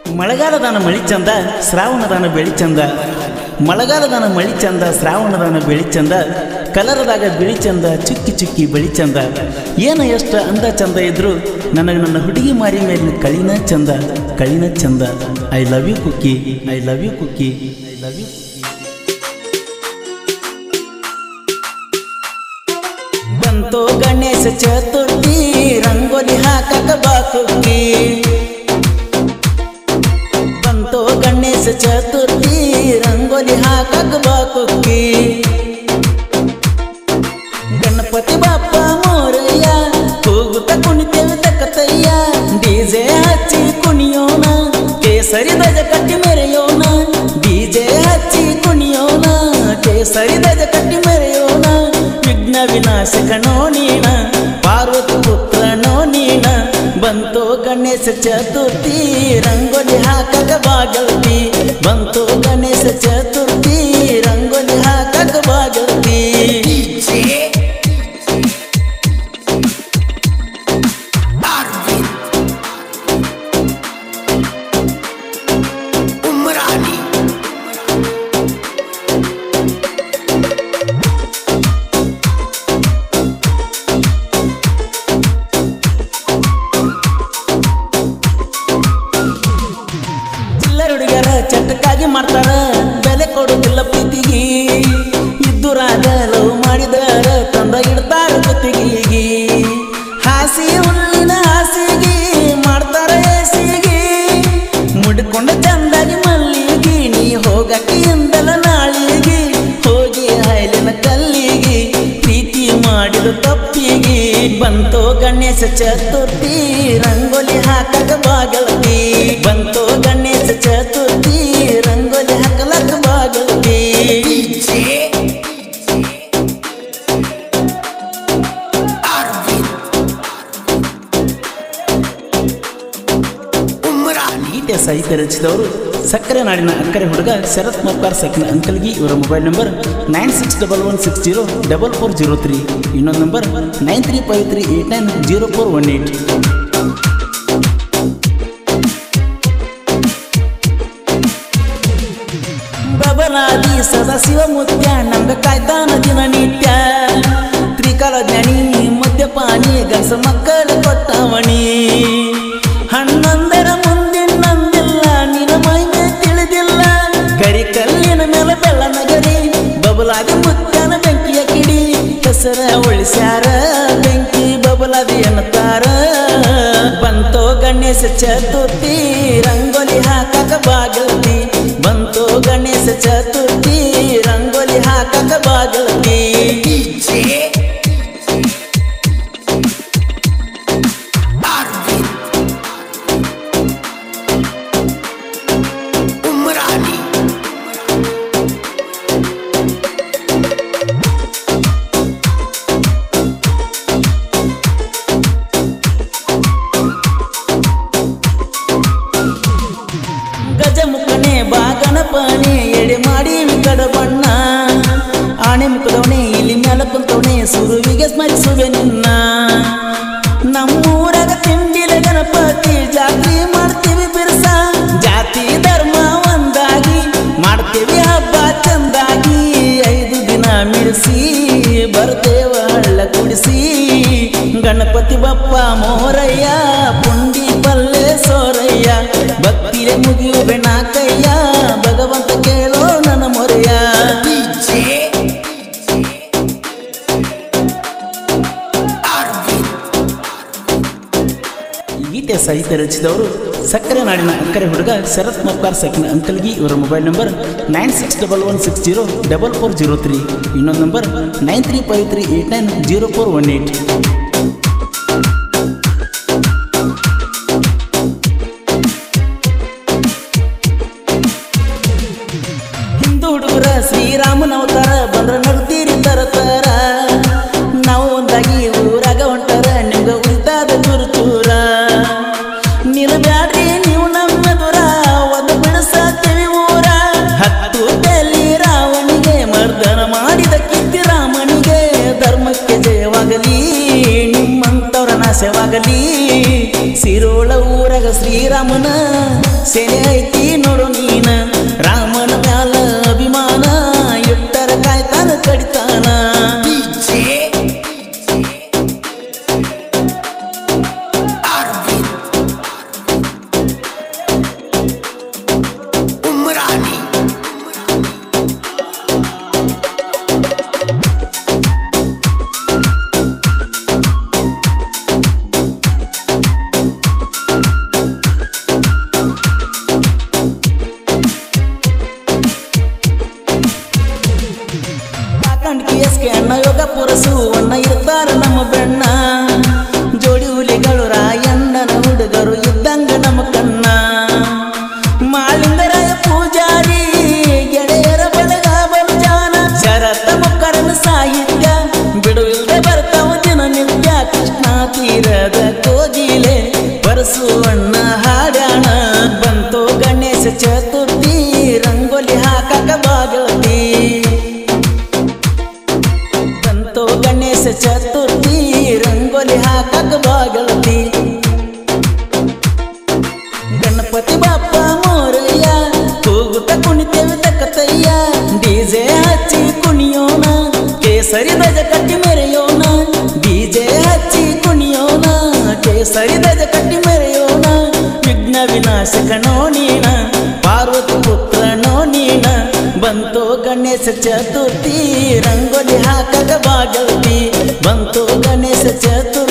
ಮಳೆಗಾಲದಾನ ಮಳಿ ಚಂದ ಶ್ರಾವಣದಾನ ಬೆಳಿ ಚಂದ ಮಳೆಗಾಲದಾನ ಮಳಿ ಚಂದ ಶ್ರಾವಣದಾನ ಬೆಳಿ ಚಂದ ಕಲರದಾಗ ಬಿಳಿ ಚಂದ ಚುಕ್ಕಿ ಚುಕ್ಕಿ ಬೆಳಿ ಚಂದ ಏನು ಎಷ್ಟು ಅಂದ ಚಂದ ಇದ್ರು ನನಗೆ ನನ್ನ ಹುಡುಗಿ ಮಾರಿ ಮೇಲಿನ ಕಳಿನ ಚಂದ ಕಳಿನ ಚಂದ I love you Kukki I love you Kukki I love you ಬಂತು ಗಣೇಶ ಚತುರ್ಥಿ ರಂಗೋಲಿ ಹಾಕಕ ಬಾಕುಕ್ಕಿ ಬಂತು ಗಣೇಶ ಚತುರ್ಥಿ ರಂಗೋಲಿ ಹಾಕಕ ಬಾಕುಕ್ಕಿ ಗಣಪತಿ ಬಾಪ್ಪ ಮೋರಯ್ಯ ಕೂಗುತ್ತ ಕುಣಿತೇವೆ ತಕ್ಕತಯ್ಯ ಡಿಜೆ ಹಚ್ಚಿ ಕುಣಿಯೋಣ ಕೇಸರಿ ಧ್ವಜ ಕಟ್ಟಿ ಮೆರೆಯೋಣ ಡಿಜೆ ಹಚ್ಚಿ ಕುಣಿಯೋಣ ಕೇಸರಿ ಧ್ವಜ ಕಟ್ಟಿ ಮೆರೆಯೋಣ ವಿಘ್ನ ವಿನಾಶಕನೋ ನೀಣ ಪಾರ್ವತಿ ಪುತ್ರನೋ ನೀಣ ಬಂತು ಗಣೇಶ ಚತುರ್ಥಿ ರಂಗೋಲಿ ಹಾಕಕ ಬಾಗಲ್ತಿ ಬಂತು ಗಣೇಶ ಚತುರ್ಥಿ ರಂಗೋಲಿ ಹಾಕಕ ಬಾಗಲ್ತಿ उमरानी ಚಿಲ್ಲರ್ ಹುಡುಗರ ಚಟಕ್ಕಾಗಿ ಮಾಡ್ತಾರ ಬೆಲೆ ಕೊಡುದಿಲ್ಲ ಪ್ರೀತಿಗಿ ಇದ್ದುರಾಗ ಲವ್ ಮಾಡಿದರ ತಂದ ಇಡ್ತಾರ ಜೊತೆಗಿಗಿ ಹಾಸಿ ಹುಲ್ಲಿನ ಹಾಸಿಗೆ ಮಾಡ್ತಾರ ಏಸಿಗಿ ಮುಡ್ಕೊಂಡ ಚಂದಾಗಿ ಮಲ್ಲಿಗಿ ನೀ ಹೋಗಕ್ಕೆ ಎಂದಲ ನಾಳಿಗೆ ಹೋಗಿ ಹೈಲಿನ ಕಲ್ಲಿಗೆ ಪ್ರೀತಿ ಮಾಡಿದ ತಪ್ಪಿಗೆ ಬಂತು ಗಣೇಶ ಚತುರ್ಥಿ ರಂಗೋಲಿ ಹಾಕಕ ಬಾಗಲ್ತಿ ಬಂತು ಗಣೇಶ ಚತುರ್ಥಿ ರಂಗೋಲಿ ಹಾಕಲಕ ಬಾಗಲ್ತಿ डीजे अरविंद उमरानी ಗೀತೆ ಸಾಹಿತ್ಯ ರಚಿಸಿದವರು ಸಕ್ಕರೆ ನಾಡಿನ ಅಕ್ಕರೆ ಹುಡುಗ ಶರತ್ ಮಪ್ಪಾರ್ ಸಕ್ಕಿನ ಅಂಕಲ್ಗಿ ಇವರ mobile number nine six double one six zero double four zero three ಇನ್ನೊಂದು number nine three five three eight nine zero four one eight Babaladi Sadashiva ಮುತ್ಯ ನಮ್ಗ ಕಾಯ್ತಾನ ದಿನ ನಿತ್ಯ ತ್ರಿಕಾಲ ಜ್ಞಾನಿ ಮದ್ಯಪಾನಿ ಗಂಸ ಮಕ್ಕಳ ಕೊಟ್ಟವಣಿ ಹಣ್ಣೊಂದರ ಮುಂದಿನಂದಿಲ್ಲ ನಿನ ಮೈಮೆ ತಿಳಿದಿಲ್ಲ ಗರಿ ಕಲ್ಲಿನ ಮೇಲೆ ಬೆಳ್ಳ ನಗರಿ ಬಬಲಾದಿ ಮುತ್ಯನ ಬೆಂಕಿಯ ಕಿಡಿ ಹೆಸರ ಉಳಿಸ್ಯಾರ ಬೆಂಕಿ ಬಬಲಾದಿ ಅನ್ನತಾರ ಬಂತೋ ಗಣೇಶ ಚತುರ್ಥಿ ರಂಗೋಲಿ ಹಾಕಕ ಬಾಗಲ್ತಿ ಬಂತೋ ಗಣೇಶ ಚತುರ್ಥಿ ರಂಗೋಲಿ ಹಾಕಕ ಬಾಗಲ್ತಿ डीजे अरविंद उमरानी ಗಜಮುಖನೆ ಬಾಗಣಪನೆ ಎಡೆ ಮಾಡಿ ಕಡ ಬಣ್ಣ ಆಣೆ ಮುಖದವನೆ ಇಲ್ಲಿ ಮ್ಯಾಲ ಕುಂತವನೆ ಸುರುವಿಗೆ ಸ್ಮರಿಸುವೆ ನಿನ್ನ ನಮ್ಮೂರಾಗ ತಿಂಡಿಲ ಗಣಪತಿ ಜಾತಿ ಮಾಡ್ತೀವಿ ಬಿರ್ಸ ಜಾತಿ ಧರ್ಮ ಒಂದಾಗಿ ಮಾಡ್ತೀವಿ ಹಬ್ಬ ಚಂದಾಗಿ ಐದು ದಿನ ಮಿಡಿಸಿ ಬರ್ತೇವ ಹಳ್ಳ ಕುಡಿಸಿ ಗಣಪತಿ ಬಪ್ಪ ಮೋರಯ್ಯ ಪುಂಡಿ ಪಲ್ಲೆ ಸೋರಯ್ಯ ಭಕ್ತಿಲೆ ಮುಗಿಯು ಬೆಣಾಕಯ್ಯ ಭಗವಂತ ಕೇಳೋ ನನ್ನ ಮೊರೆಯ डीजे अरविंद ಈ ಗೀತೆ ಸಾಹಿತ್ಯ ರಚಿಸಿದವರು ಸಕ್ಕರೆ ನಾಡಿನ ಅಕ್ಕರೆ ಹುಡುಗ ಶರತ್ ಮಪ್ಪಾರ್ ಸಕಿನ ಅಂಕಲ್ಗಿ ಇವರ mobile number nine six double one six zero double four zero three ಇನ್ನೊಂದು number nine three five three eight nine zero four one eight ಹಿಂದೂ ಹುಡುಗರ ಶ್ರೀರಾಮನ ಅವತಾರ ಬಂದ್ರ ನಡ್ತೀರಿ ತರತರ ನಾವು ಒಂದಾಗಿ ಊರಾಗ ಹೊಂಟಾರ ನಿಮ್ಗ ಉಳಿತಾದ ಚೂರು ಚೂರ ನಿಲ್ಬ್ಯಾಡ್ರಿ ನೀವು ನಮ್ಮ ದೂರ ಒಂದು ಬಿಡಿಸತ್ತೀವಿ ಊರ ಹತ್ತು ತಲಿ ರಾವಣಿಗೆ ಮರ್ದನ ಮಾಡಿದ ಕಿತ್ತಿ ರಾಮನಿಗೆ ಧರ್ಮಕ್ಕೆ ಜಯವಾಗಲಿ ನಿಮ್ಮಂತವ್ರ ನಾಶವಾಗಲಿ ಸಿರೋಳ ಊರಗ ಶ್ರೀರಾಮನ ಸೆನೆ ಹಾಕಕ ಬಾಗಳತಿ ಗಣಪತಿ ಬಾಪ ಮೋರಯ್ಯ ಕೂಗುತ್ತ ಕುಣಿತೇವೆ ತಕ್ಕತಯ್ಯ ಡಿಜೆ ಹಚ್ಚಿ ಕುಣಿಯೋಣ ಕೇಸರಿ ಧ್ವಜ ಕಟ್ಟಿ ಮೆರೆಯೋಣ ಡಿಜೆ ಹಚ್ಚಿ ಕುಣಿಯೋಣ ಕೇಸರಿ ಧ್ವಜ ಕಟ್ಟಿ ಮೆರೆಯೋಣ ವಿಘ್ನ ವಿನಾಶಕನೋ ನೀನ ಪಾರ್ವತಿ ಪುತ್ರನೋ ನೀನ ಬಂತು ಗಣೇಶ ಚತುರ್ಥಿ ರಂಗೋಲಿ ಹಾಕಗ ಬಾಗಲ್ತಿ ಬಂತು ಗಣೇಶ ಚತುರ್ಥಿ